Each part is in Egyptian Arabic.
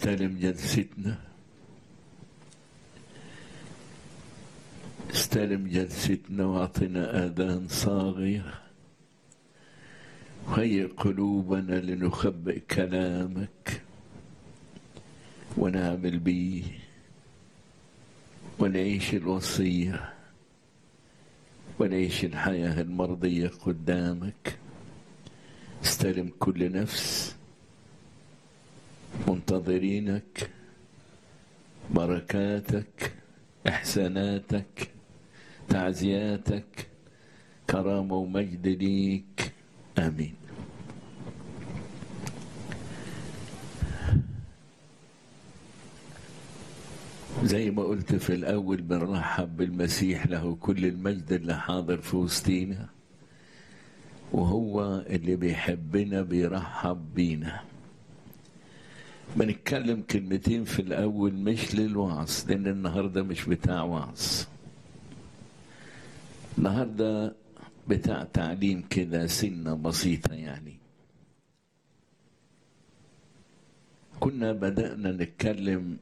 استلم جلستنا استلم جلستنا واعطنا آذان صاغية وهيئ قلوبنا لنخبئ كلامك ونعمل بيه ونعيش الوصية ونعيش الحياة المرضية قدامك استلم كل نفس منتظرينك بركاتك احساناتك تعزياتك كرامه ومجد ليك امين زي ما قلت في الاول بنرحب بالمسيح له كل المجد اللي حاضر في وسطينا وهو اللي بيحبنا بيرحب بينا بنتكلم كلمتين في الأول مش للوعظ لأن النهاردة مش بتاع وعظ النهاردة بتاع تعليم كده سنة بسيطة يعني كنا بدأنا نتكلم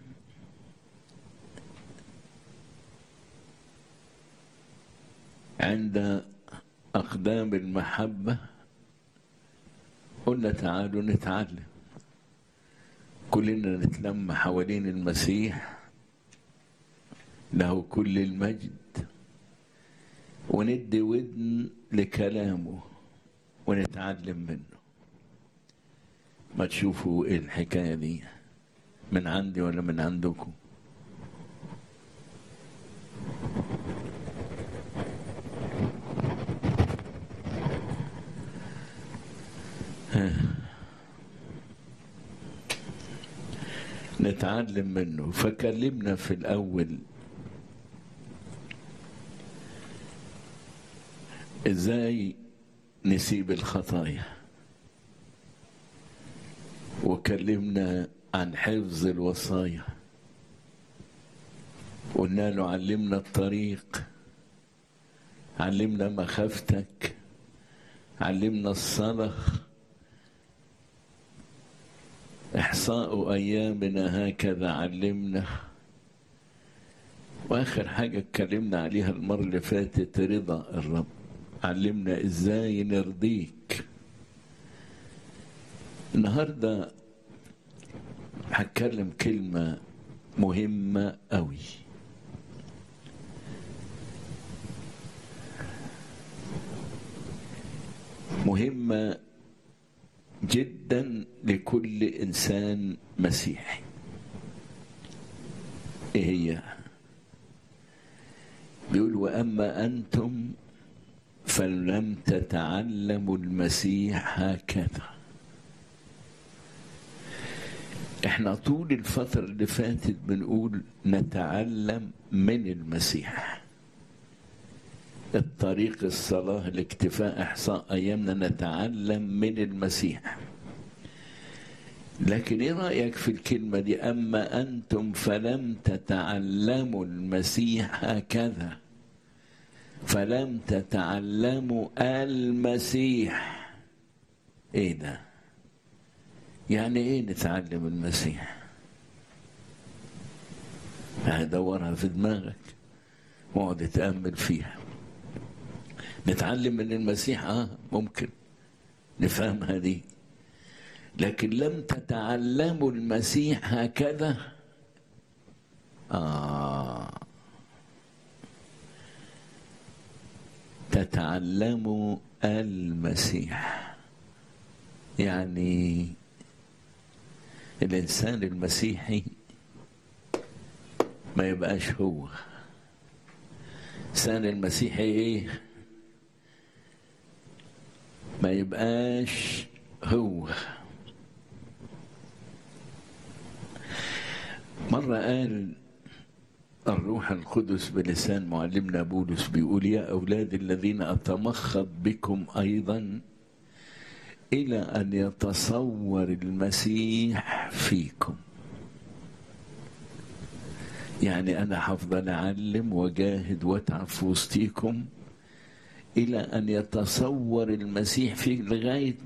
عند أقدام المحبة قلنا تعالوا نتعلم كلنا نتلم حوالين المسيح له كل المجد وندي ودن لكلامه ونتعلم منه ما تشوفوا ايه الحكايه دي من عندي ولا من عندكم نتعلم منه فكلمنا في الأول إزاي نسيب الخطايا وكلمنا عن حفظ الوصايا قلنا له علمنا الطريق علمنا مخافتك علمنا الصلاه إحصاء أيامنا هكذا علمنا وآخر حاجة اتكلمنا عليها المرة اللي فاتت رضا الرب علمنا إزاي نرضيك النهاردة هتكلم كلمة مهمة أوي مهمة جدا لكل انسان مسيحي ايه هي بيقول واما انتم فلم تتعلموا المسيح هكذا احنا طول الفترة اللي فاتت بنقول نتعلم من المسيح الطريق الصلاة الاكتفاء إحصاء أيامنا نتعلم من المسيح لكن إيه رأيك في الكلمة دي أما أنتم فلم تتعلموا المسيح هكذا فلم تتعلموا المسيح إيه ده يعني إيه نتعلم المسيح هدورها في دماغك واقعد تأمل فيها نتعلم من المسيح اه ممكن نفهمها دي لكن لم تتعلموا المسيح هكذا آه تتعلموا المسيح يعني الإنسان المسيحي ما يبقاش هو الإنسان المسيحي إيه ما يبقاش هو مرة قال الروح القدس بلسان معلمنا بولس بيقول يا أولاد الذين أتمخض بكم أيضا إلى أن يتصور المسيح فيكم يعني أنا هفضل أعلم وجاهد وأتعب في وسطيكم إلى أن يتصور المسيح فيك لغاية